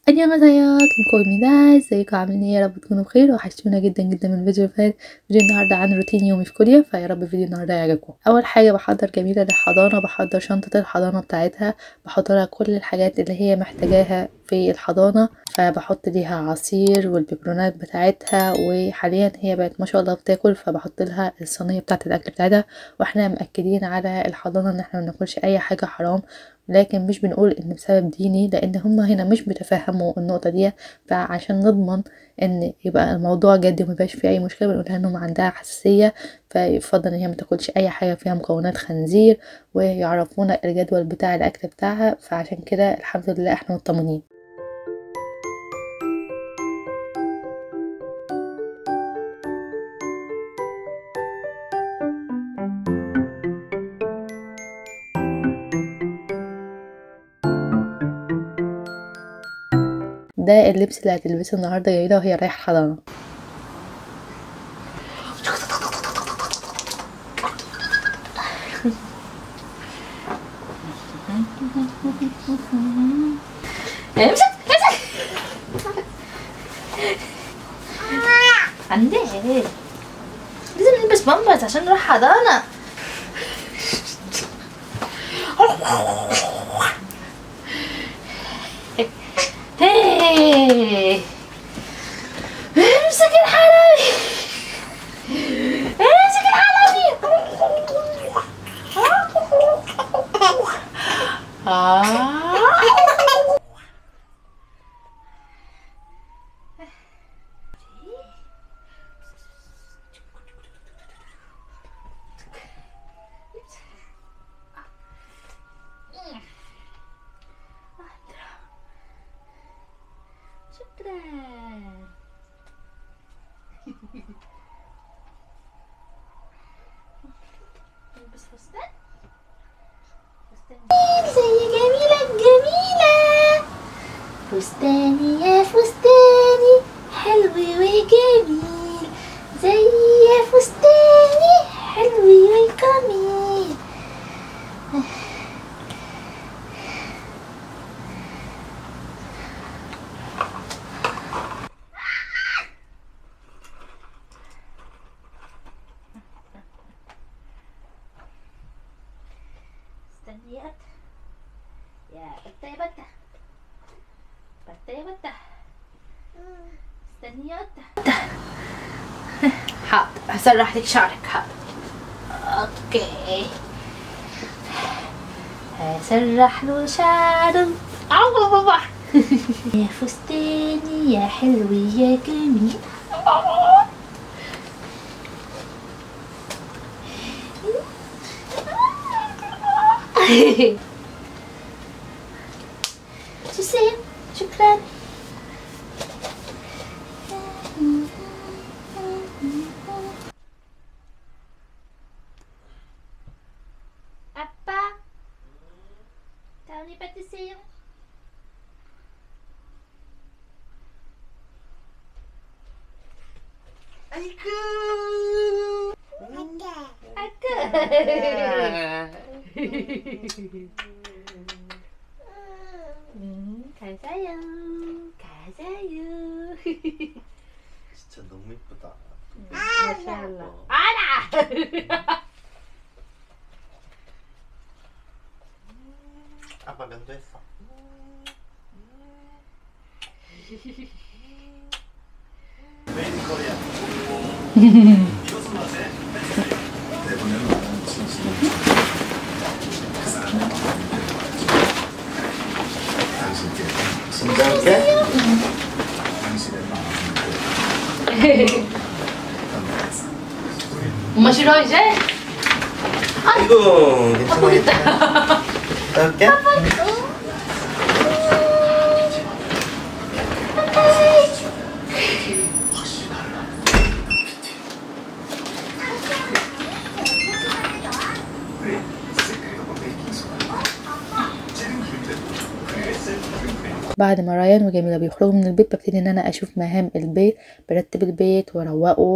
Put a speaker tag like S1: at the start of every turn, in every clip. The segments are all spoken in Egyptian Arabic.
S1: 안녕하세요 김코입니다 ازيكم عاملين ايه يا رب تكونوا بخير وحشتونا جدا جدا من الفيديو اللي فات فيديو النهارده عن روتين يومي في كوريا فيا رب فيديو النهارده يعجبكم اول حاجه بحضر جميله للحضانه بحضر شنطه الحضانه بتاعتها بحط لها كل الحاجات اللي هي محتاجاها في الحضانه فبحط ليها عصير والبيبرونات بتاعتها وحاليا هي بقت ما شاء الله بتاكل فبحط لها الصينيه بتاعه الاكل بتاعتها واحنا مأكدين على الحضانه ان احنا ما ناكلش اي حاجه حرام لكن مش بنقول ان بسبب ديني لان هما هنا مش بيتفهموا النقطة دي فعشان نضمن ان يبقى الموضوع جدي وميبقاش فيه اي مشكلة بنقولها انهم عندها حساسية فيفضل ان هي متاكلش اي حاجة فيها مكونات خنزير ويعرفونا الجدول بتاع الاكل بتاعها فعشان كده الحمد لله احنا مطمنين ده اللبس اللي هتلبسه النهارده جميلة وهي رايحة الحضانة
S2: امسك امسك 안 돼. لازم نلبس بامبرز عشان نروح حضانة. هي. امسك الحلبي. امسك الحلبي. آه. شكرا نلبس فستان فستان زي جميلة جميلة فستاني يا فستاني حلو وجميل زي يا فستاني حلو وجميل استنيات يا بتة يا بتة بتة يا بتة استني يا بتة حاضر هسرح لك شعرك حاضر اوكي هسرح له شعره عو بابا يا فستاني يا حلو يا جميل 주세요. شكرا. 아빠, 다운이 받으세요. 아까. 음, 가자요. 가자요.
S3: 진짜 너무 이쁘다.
S2: 마샬라. 알아.
S3: 아빠 면도했어. 진짜게?
S2: 엄마 싫어 이제?
S3: 이거 괜찮아. 어때?
S1: بعد ما ريان وجميلة بيخرجوا من البيت ببتدي ان انا اشوف مهام البيت برتب البيت واروقه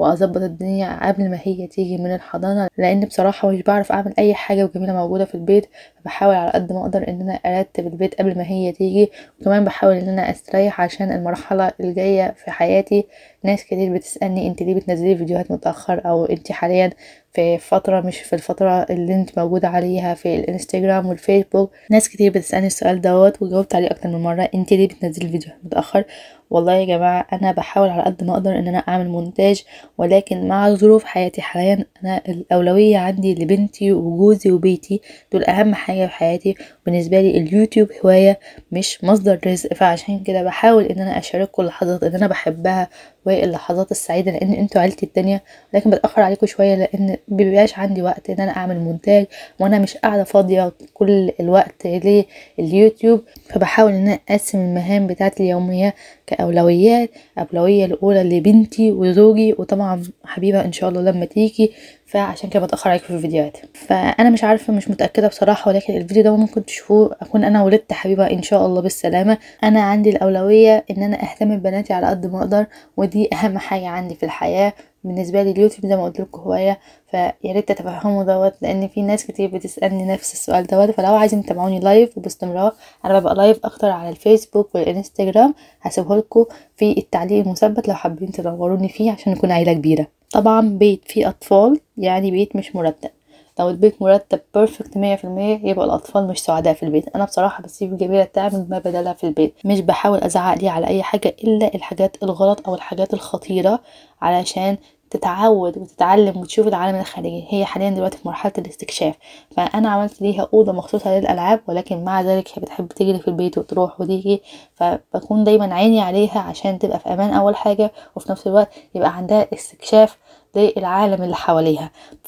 S1: واظبط الدنيا قبل ما هي تيجي من الحضانه لان بصراحه مش بعرف اعمل اي حاجه وجميله موجوده في البيت فبحاول على قد ما اقدر ان انا ارتب البيت قبل ما هي تيجي وكمان بحاول ان انا استريح عشان المرحله الجايه في حياتي ناس كتير بتسالني انت ليه بتنزلي فيديوهات متاخر او انت حاليا في فترة مش في الفترة اللي انت موجودة عليها في الانستجرام والفيسبوك ناس كتير بتسألني السؤال دوت وجاوبت عليه اكتر من مرة انت ليه بتنزلي فيديوهات متأخر والله يا جماعة انا بحاول على قد ما اقدر ان انا اعمل مونتاج ولكن مع ظروف حياتي حاليا انا الاولوية عندي لبنتي وجوزي وبيتي دول اهم حاجة في حياتي بالنسبة لي اليوتيوب هواية مش مصدر رزق فعشان كده بحاول ان انا اشارككم اللحظات اللي انا بحبها واللحظات السعيدة لان انتوا عيلتي الدنيا لكن بتأخر عليكم شوية لان مبيبقاش عندي وقت ان انا اعمل مونتاج وانا مش قاعدة فاضية كل الوقت لليوتيوب فبحاول ان انا اقسم المهام بتاعتي اليومية كأولويات أولوية الأولى لبنتي وزوجي وطبعا حبيبة إن شاء الله لما تيجي فعشان كده بتأخر عليكم في الفيديوهات فأنا مش عارفة مش متأكدة بصراحة ولكن الفيديو ده ممكن تشوفوه أكون أنا ولدت حبيبة إن شاء الله بالسلامة أنا عندي الأولوية إن أنا أهتم ببناتي على قد ما أقدر ودي أهم حاجة عندي في الحياة بالنسبه لي اليوتيوب زي ما قلت لكم هوايه فيا ريت تتفهموا دوت لان في ناس كتير بتسالني نفس السؤال دوت فلو عايزين تتابعوني لايف وباستمرار انا ببقى لايف اكتر على الفيسبوك والانستجرام هسيبه لكم في التعليق المثبت لو حابين تدوروني فيه عشان نكون عيله كبيره طبعا بيت فيه اطفال يعني بيت مش مرتب لو البيت مرتب بيرفكت مية في المية يبقى الأطفال مش سعداء في البيت أنا بصراحة بسيب جميلة تعمل ما بدلها في البيت مش بحاول أزعق ليه على أي حاجة إلا الحاجات الغلط أو الحاجات الخطيرة علشان تتعود وتتعلم وتشوف العالم الخارجي هي حاليا دلوقتي في مرحله الاستكشاف فانا عملت ليها اوضه مخصوصه للالعاب ولكن مع ذلك هي بتحب تجري في البيت وتروح وتيجي فبكون دايما عيني عليها عشان تبقى في امان اول حاجه وفي نفس الوقت يبقى عندها استكشاف للعالم اللي حواليها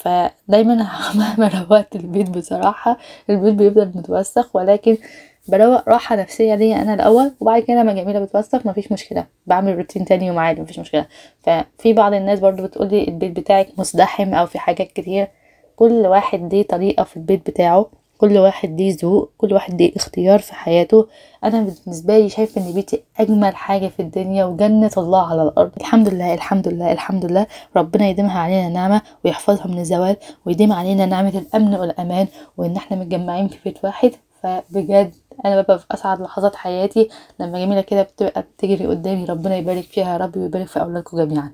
S1: فدايما مهما روقت البيت بصراحه البيت بيفضل متوسخ ولكن بروق راحة نفسية ليا أنا الأول وبعد كده لما جميلة بتوسخ مفيش مشكلة بعمل روتين تاني يوم عادي مفيش مشكلة ففي بعض الناس برضو بتقولي البيت بتاعك مزدحم أو في حاجات كتير كل واحد ليه طريقة في البيت بتاعه كل واحد ليه ذوق كل واحد ليه اختيار في حياته انا بالنسبه لي شايفه ان بيتي اجمل حاجه في الدنيا وجنه الله على الارض الحمد لله الحمد لله الحمد لله ربنا يديمها علينا نعمه ويحفظها من الزوال ويديم علينا نعمه الامن والامان وان احنا متجمعين في بيت واحد فبجد انا ببقى في اسعد لحظات حياتي لما جميله كده بتبقى بتجري قدامي ربنا يبارك فيها يا رب ويبارك في اولادكم جميعا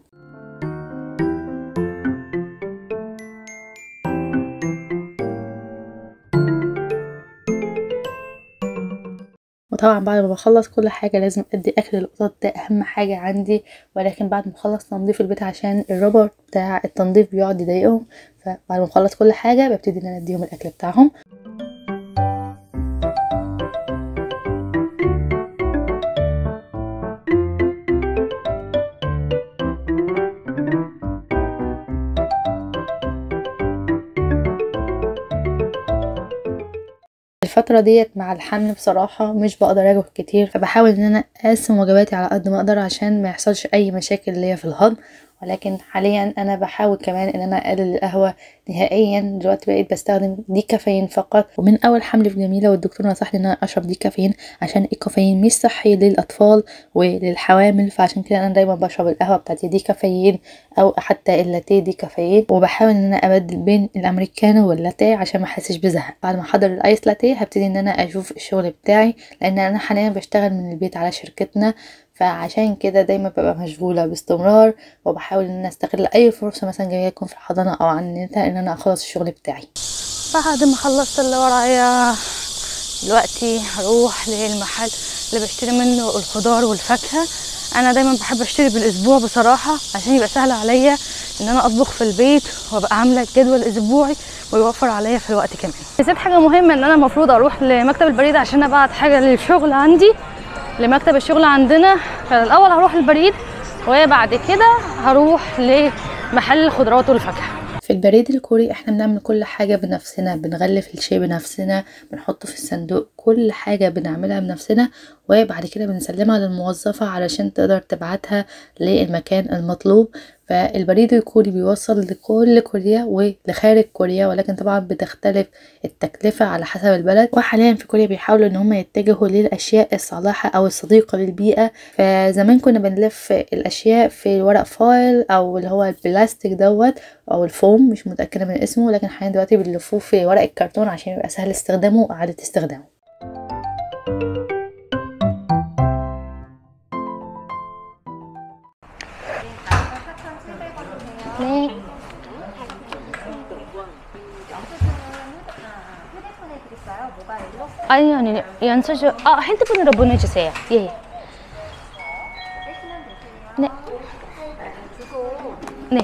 S1: وطبعا بعد ما بخلص كل حاجة لازم ادي اكل للقطط ده اهم حاجة عندي ولكن بعد ما اخلص تنظيف البيت عشان الروبوت بتاع التنظيف بيقعد يضايقهم فبعد ما اخلص كل حاجة ببتدي ان انا اديهم الاكل بتاعهم الفترة ديت مع الحمل بصراحة مش بقدر اكل كتير فبحاول ان انا اقسم وجباتي على قد ما اقدر عشان ما يحصلش اي مشاكل ليا في الهضم ولكن حاليا انا بحاول كمان ان انا اقلل القهوة نهائيا دلوقتي بقيت بستخدم دي كافيين فقط ومن اول حمل في جميلة والدكتور نصحني ان انا اشرب دي كافيين عشان الكافيين مش صحي للاطفال وللحوامل فعشان كده انا دايما بشرب القهوة بتاعتي دي كافيين او حتى اللاتيه دي كافيين وبحاول ان انا ابدل بين الامريكانو واللاتيه عشان ما احسش بزهق بعد ما احضر الايس لاتيه هبتدي ان انا اشوف الشغل بتاعي لان انا حاليا بشتغل من البيت على شركتنا فعشان كده دايما ببقى مشغولة باستمرار وبحاول ان انا استغل اي فرصة مثلا جاية تكون في الحضانة او عن النت ان انا اخلص الشغل بتاعي
S2: بعد ما خلصت اللي ورايا دلوقتي هروح للمحل اللي بشتري منه الخضار والفاكهة انا دايما بحب اشتري بالاسبوع بصراحة عشان يبقى سهل عليا ان انا اطبخ في البيت وابقى عاملة جدول اسبوعي ويوفر عليا في الوقت كمان نسيت حاجة مهمة ان انا المفروض اروح لمكتب البريد عشان ابعت حاجة للشغل عندي لمكتب الشغل عندنا فالاول هروح البريد وبعد كده هروح لمحل الخضروات والفاكهه
S1: في البريد الكوري احنا بنعمل كل حاجة بنفسنا بنغلف الشيء بنفسنا بنحطه في الصندوق كل حاجة بنعملها بنفسنا وبعد كده بنسلمها للموظفة علشان تقدر تبعتها للمكان المطلوب فالبريد الكوري بيوصل لكل كوريا ولخارج كوريا ولكن طبعا بتختلف التكلفة على حسب البلد وحاليا في كوريا بيحاولوا ان هم يتجهوا للاشياء الصالحة او الصديقة للبيئة فزمان كنا بنلف الاشياء في ورق فايل او اللي هو البلاستيك دوت او الفوم مش متأكدة من اسمه لكن حاليا دلوقتي بنلفوه في ورق الكرتون عشان يبقى سهل استخدامه واعادة استخدامه
S2: 네. 아니 아니 연서주 아 핸드폰으로 보내주세요. 예. 네. 네.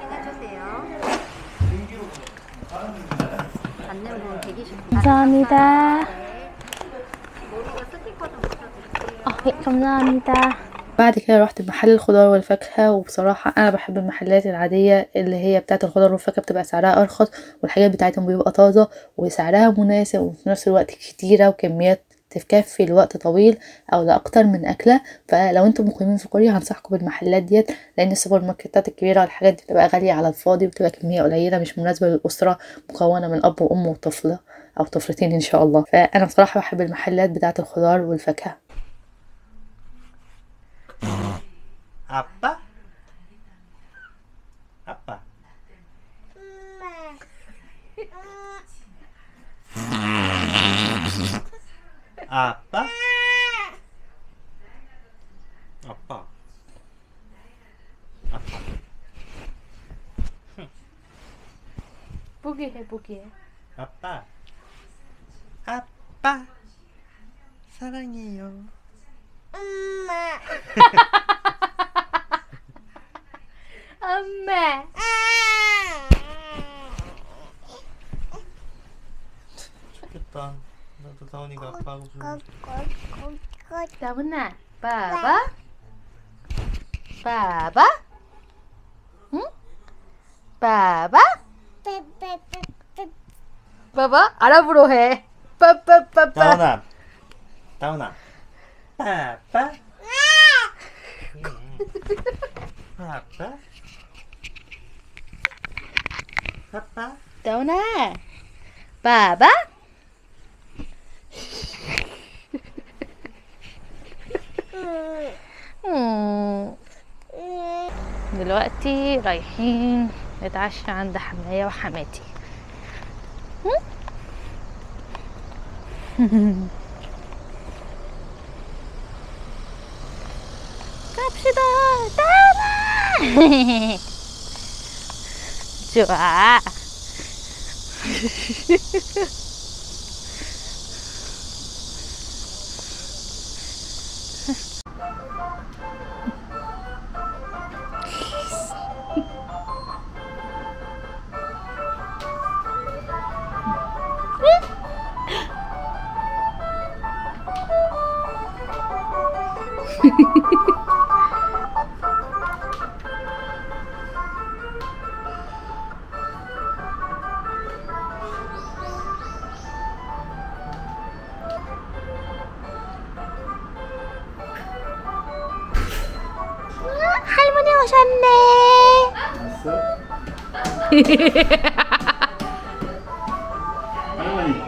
S4: 안내문 대기실
S2: 감사합니다. 아, 예, 감사합니다.
S1: بعد كده رحت محل الخضار والفاكهة وبصراحة أنا بحب المحلات العادية اللي هي بتاعة الخضار والفاكهة بتبقى سعرها أرخص والحاجات بتاعتهم بيبقى طازة وسعرها مناسب وفي نفس الوقت كتيرة وكميات تكفي لوقت طويل او لاكتر من اكله فلو انتم مقيمين في كوريا هنصحكم بالمحلات ديت لان السوبر ماركتات الكبيره والحاجات دي بتبقى غاليه على الفاضي وبتبقى كميه قليله مش مناسبه للاسره مكونه من اب وام وطفله او طفلتين ان شاء الله فانا بصراحه بحب المحلات بتاعه الخضار والفاكهه
S3: 아빠? 아빠. 아빠? 아빠. 아빠.
S2: 보기해 보기해.
S3: 아빠. 아빠. 사랑해요.
S2: 엄마.
S3: 좋겠다. 나도 다운이가 아빠하고 좀.
S2: 다문아, 봐봐. 봐봐. 응? 봐봐. 봐봐. 아랍어로 해. 빠빠빠빠.
S3: 다운아. 다운아. 아빠. 아빠. 아빠.
S2: 다운아. 봐봐. مم. دلوقتي رايحين نتعشى عند حماية وحماتي 갑시다 따라 좋아 할머니 오셨네
S3: 할머니.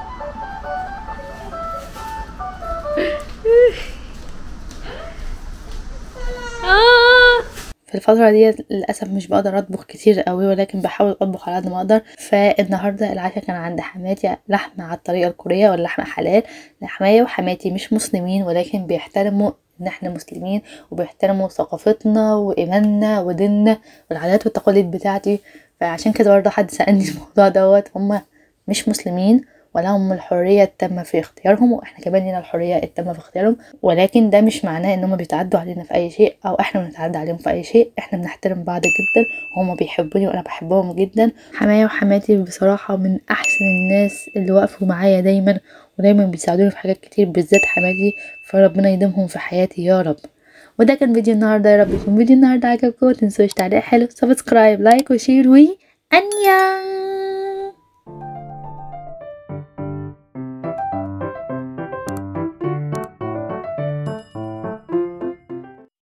S1: في الفترة دي للأسف مش بقدر أطبخ كتير قوي ولكن بحاول أطبخ على قد ما أقدر فالنهاردة العشاء كان عند حماتي لحمة على الطريقة الكورية واللحمة حلال حماية وحماتي مش مسلمين ولكن بيحترموا ان احنا مسلمين وبيحترموا ثقافتنا وايماننا وديننا والعادات والتقاليد بتاعتي فعشان كده برضه حد سألني الموضوع دوت هما مش مسلمين ولهم الحرية التامة في اختيارهم واحنا كمان لنا الحرية التامة في اختيارهم ولكن ده مش معناه ان هما بيتعدوا علينا في اي شيء او احنا بنتعدى عليهم في اي شيء احنا بنحترم بعض جدا وهما بيحبوني وانا بحبهم جدا حماية وحماتي بصراحة من احسن الناس اللي وقفوا معايا دايما ودايما بيساعدوني في حاجات كتير بالذات حماتي فربنا يديمهم في حياتي يا رب وده كان فيديو النهارده يا رب يكون فيديو النهارده عجبكم متنسوش تعليق حلو سبسكرايب لايك وشير وي انيان